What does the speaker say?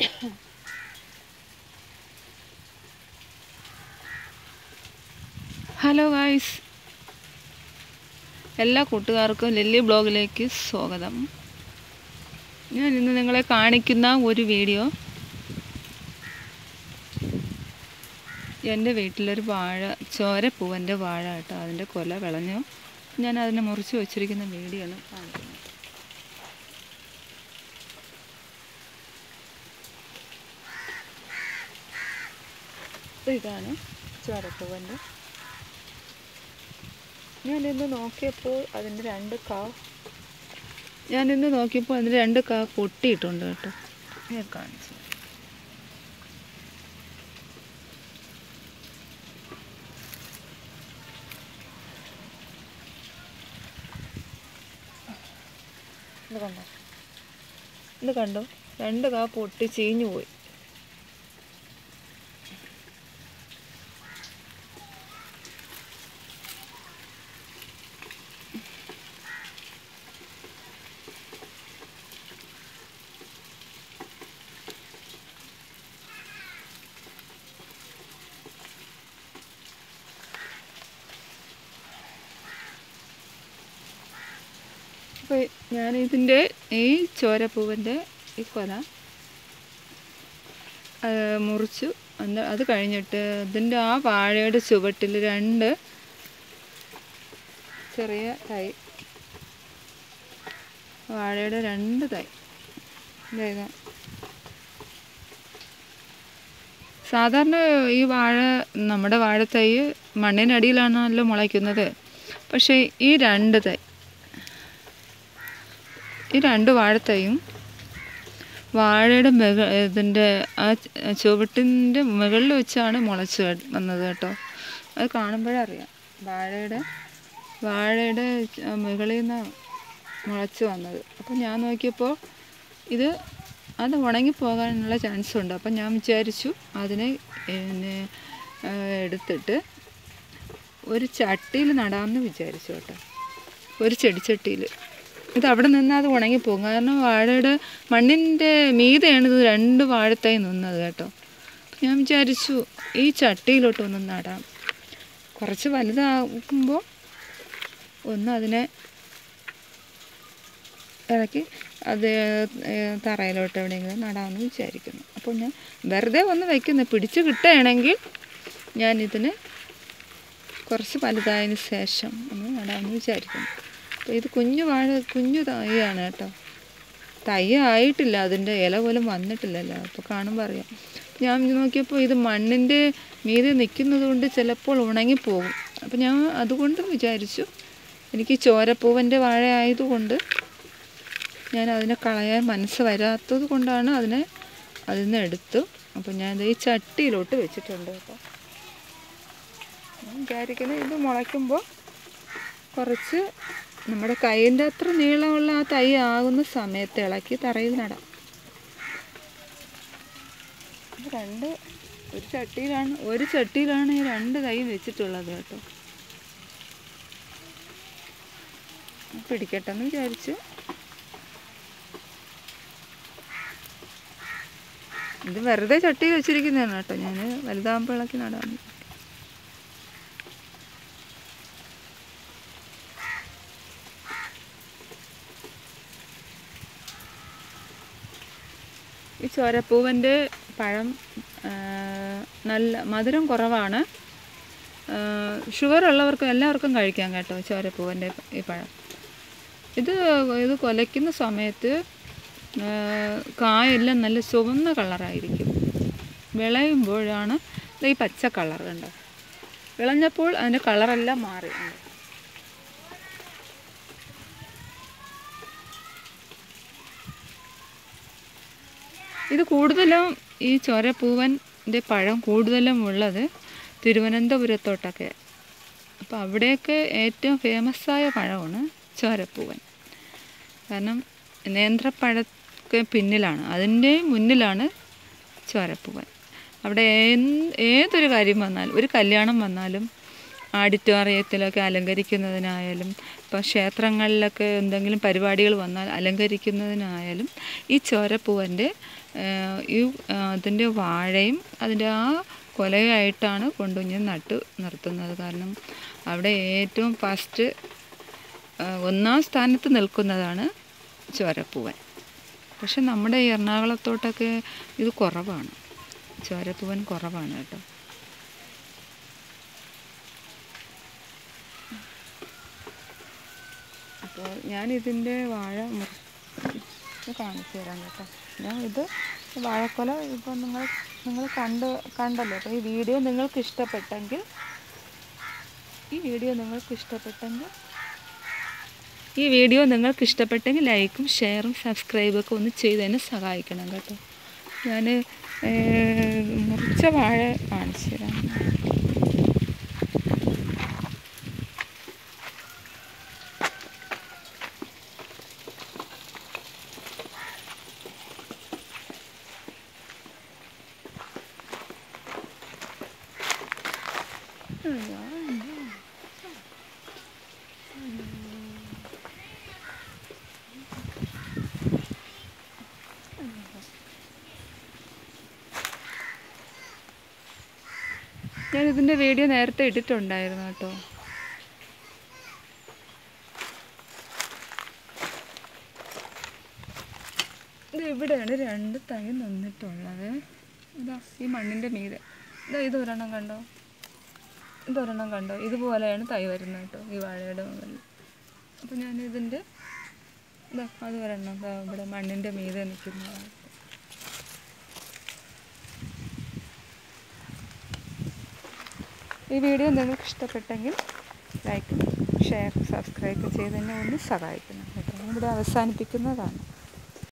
Hello guys എല്ലാ കൂട്ടുകാർക്കും lily ബ്ലോഗിലേക്ക് സ്വാഗതം ഞാൻ ഇന്ന് നിങ്ങളെ കാണിക്കുന്ന ഒരു വീഡിയോ എൻ്റെ വീട്ടിലൊരു വാഴ ചോരപ്പൂവൻ്റെ വാഴ കേട്ടോ അതിൻ്റെ കൊല വിളഞ്ഞു ഞാൻ അതിനെ മുറിച്ച് വെച്ചിരിക്കുന്ന വീഡിയോ ആണ് കാണിക്കുന്നത് ഇതാണ് ചോരപ്പൂവൻ്റെ ഞാനിന്ന് നോക്കിയപ്പോൾ അതിൻ്റെ രണ്ട് കാ ഞാനിന്ന് നോക്കിയപ്പോൾ അതിൻ്റെ രണ്ട് കാ പൊട്ടിയിട്ടുണ്ട് കേട്ടോ ഞാൻ കാണിച്ചു ഇത് കണ്ടോ ഇത് കണ്ടോ രണ്ട് കാ പൊട്ടി ചീഞ്ഞു പോയി അപ്പോൾ ഞാനിതിൻ്റെ ഈ ചോരപ്പൂവിൻ്റെ ഈ കൊല ആ, മുറിച്ചു അന്ന് അത് കഴിഞ്ഞിട്ട് ഇതിൻ്റെ ആ വാഴയുടെ ചുവട്ടിൽ രണ്ട് ചെറിയ തൈ വാഴയുടെ രണ്ട് തൈ ദേ ഇതാ. സാധാരണ ഈ വാഴ നമ്മുടെ വാഴത്തൈ മണ്ണിനടിയിലാണല്ലോ മുളയ്ക്കുന്നത് പക്ഷേ ഈ രണ്ട് തൈ ഈ രണ്ട് വാഴത്തൈയും വാഴയുടെ മുക ഇതിൻ്റെ ആ ചുവട്ടിൻ്റെ മുകളിൽ വെച്ചാണ് മുളച്ച് കേ- വന്നത് കേട്ടോ അത് കാണുമ്പോഴേ അറിയാം വാഴയുടെ വാഴയുടെ ച- മുകളിൽ നിന്ന് മുളച്ച് വന്നത് അപ്പോൾ ഞാൻ നോക്കിയപ്പോൾ ഇത് അത് ഉണങ്ങിപ്പോകാനുള്ള ചാൻസ് ഉണ്ട് അപ്പം ഞാൻ വിചാരിച്ചു അതിനെ പിന്നെ ആ, എടുത്തിട്ട് ഒരു ചട്ടിയിൽ നടാമെന്ന് വിചാരിച്ചു കേട്ടോ ഒരു ചെടിച്ചട്ടിയിൽ ഇത് അവിടെ നിന്ന് അത് ഉണങ്ങിപ്പോകും കാരണം വാഴയുടെ മണ്ണിൻ്റെ മീതെയാണ് ഇത് രണ്ട് വാഴത്തൈ നിന്നത് കേട്ടോ അപ്പം ഞാൻ വിചാരിച്ചു ഈ ചട്ടിയിലോട്ട് ഒന്ന് നടാം കുറച്ച് വലുതാകുമ്പോൾ ഒന്ന് അതിനെ ഇറക്കി അത് ഏഹ് തറയിലോട്ട് എവിടെയെങ്കിലും നടാമെന്ന് വിചാരിക്കുന്നു അപ്പോൾ ഞാൻ വെറുതെ ഒന്ന് വയ്ക്കുന്നു പിടിച്ച് കിട്ടുകയാണെങ്കിൽ ഞാൻ ഇതിന് കുറച്ച് വലുതായതിന് ശേഷം ഒന്ന് നടാമെന്ന് വിചാരിക്കുന്നു അപ്പോൾ ഇത് കുഞ്ഞു വാഴ കുഞ്ഞു തൈയാണ് കേട്ടോ തൈ ആയിട്ടില്ല അതിൻ്റെ ഇല പോലും വന്നിട്ടില്ലല്ലോ അപ്പോൾ കാണുമ്പോൾ അറിയാം ഞാൻ നോക്കിയപ്പോൾ ഇത് മണ്ണിൻ്റെ മീതെ നിൽക്കുന്നത് കൊണ്ട് ചിലപ്പോൾ ഉണങ്ങിപ്പോകും അപ്പോൾ ഞാൻ അതുകൊണ്ട് വിചാരിച്ചു എനിക്ക് ചോരപ്പൂവൻ്റെ വാഴ ആയതുകൊണ്ട് ഞാൻ അതിനെ കളയാൻ മനസ്സ് വരാത്തത് കൊണ്ടാണ് അതിനെ അതിൽ നിന്ന് എടുത്തു അപ്പോൾ ഞാൻ ഇത് ഈ ചട്ടിയിലോട്ട് വെച്ചിട്ടുണ്ട് കേട്ടോ ഞാൻ വിചാരിക്കുന്നത് ഇത് മുളയ്ക്കുമ്പോൾ കുറച്ച് നമ്മുടെ കൈയിൻ്റെ അത്ര നീളമുള്ള ആ തൈ ആകുന്ന സമയത്ത് ഇളക്കി തറയിൽ നടാം ഇത് രണ്ട് ഒരു ചട്ടിയിലാണ് ഒരു ചട്ടിയിലാണ് ഈ രണ്ട് തൈ വെച്ചിട്ടുള്ളത് കേട്ടോ പിടിക്കട്ടെ എന്ന് വിചാരിച്ചു ഇത് വെറുതെ ചട്ടിയിൽ വെച്ചിരിക്കുന്നതാണ് കേട്ടോ ഞാൻ വലുതാകുമ്പോൾ ഇളക്കി നടാൻ ഈ ചോരപ്പൂവൻ്റെ പഴം ആ, നല്ല മധുരം കുറവാണ് ഷുഗർ ഉള്ളവർക്കും എല്ലാവർക്കും കഴിക്കാം കേട്ടോ ചോരപ്പൂവൻ്റെ ഈ പഴം ഇത് ഇത് കൊലയ്ക്കുന്ന സമയത്ത് ആ, കായെല്ലാം നല്ല ചുവന്ന കളറായിരിക്കും വിളയുമ്പോഴാണ് ദേ ഈ പച്ച കളർ കണ്ടോ വിളഞ്ഞപ്പോൾ അതിൻ്റെ കളറെല്ലാം മാറി ഉണ്ട്. ഇത് കൂടുതലും ഈ ചോരപ്പൂവൻ്റെ പഴം കൂടുതലും ഉള്ളത് തിരുവനന്തപുരത്തോട്ടൊക്കെ അപ്പോൾ അവിടെയൊക്കെ ഏറ്റവും ഫേമസായ പഴമാണ് ചോരപ്പൂവൻ കാരണം നേന്ത്രപ്പഴಕ್ಕೆ പിന്നിലാണ് അതിൻ്റെ മുന്നിലാണ് ചോരപ്പൂവൻ അവിടെ ഏൻ- ഏതൊരു കാര്യം വന്നാലും ഒരു കല്യാണം വന്നാലും ആഡിറ്റോറിയത്തിലൊക്കെ അലങ്കരിക്കുന്നതിനായാലും ഇപ്പോൾ ക്ഷേത്രങ്ങളിലൊക്കെ എന്തെങ്കിലും പരിപാടികൾ വന്നാൽ അലങ്കരിക്കുന്നതിനായാലും ഈ ചോരപ്പൂവൻ്റെ ഈ ആ, അതിൻ്റെ വാഴയും അതിൻ്റെ ആ കൊലയായിട്ടാണ് കൊണ്ടുവന്ന് നട്ട് നിർത്തുന്നത് കാരണം അവിടെ ഏറ്റവും ഫസ്റ്റ് ഒന്നാം സ്ഥാനത്ത് നിൽക്കുന്നതാണ് ചോരപ്പൂവൻ പക്ഷെ നമ്മുടെ ഈ എറണാകുളത്തോട്ടൊക്കെ ഇത് കുറവാണ് ചോരപ്പൂവൻ കുറവാണ് കേട്ടോ അപ്പോൾ ഞാൻ ഇതിൻ്റെ വാഴ മുറി ഇത് കാണിച്ചു തരാം കേട്ടോ ഞാൻ ഇത് വാഴക്കൊല ഇപ്പോൾ നിങ്ങൾ നിങ്ങൾ കണ്ട് കണ്ടല്ലോ അപ്പോൾ ഈ വീഡിയോ നിങ്ങൾക്ക് ഇഷ്ടപ്പെട്ടെങ്കിൽ ഈ വീഡിയോ നിങ്ങൾക്ക് ഇഷ്ടപ്പെട്ടെങ്കിൽ ഈ വീഡിയോ നിങ്ങൾക്ക് ഇഷ്ടപ്പെട്ടെങ്കിൽ ലൈക്കും ഷെയറും സബ്സ്ക്രൈബും ഒക്കെ ഒന്ന് ചെയ്ത് എന്നെ സഹായിക്കണം കേട്ടോ ഞാൻ മുറിച്ച വാഴ കാണിച്ചു തരാം ഞാൻ ഇതിൻ്റെ വീഡിയോ നേരത്തെ ഇട്ടിട്ടുണ്ടായിരുന്നു കേട്ടോ ഇത് ഇവിടെയാണ് രണ്ട് തൈ നിന്നിട്ടുള്ളത് ഇതാ ഈ മണ്ണിൻ്റെ മീതെ ഇതാ ഇത് ഒരെണ്ണം കണ്ടോ ഇതൊരെണ്ണം കണ്ടോ ഇതുപോലെയാണ് തൈ വരുന്നത് കേട്ടോ ഈ വാഴയുടെ മുകളിൽ അപ്പോൾ ഞാൻ ഇതിൻ്റെ ഇതാ അത് ഒരെണ്ണം ദാ ഇവിടെ മണ്ണിൻ്റെ മീതെ നിൽക്കുന്നതാണ് ഈ വീഡിയോ നിങ്ങൾക്ക് ഇഷ്ടപ്പെട്ടെങ്കിൽ ലൈക്ക് ഷെയർ സബ്സ്ക്രൈബ് ചെയ്ത് എന്നെ ഒന്ന് സഹായിക്കണം കേട്ടോ ഇവിടെ അവസാനിപ്പിക്കുന്നതാണ്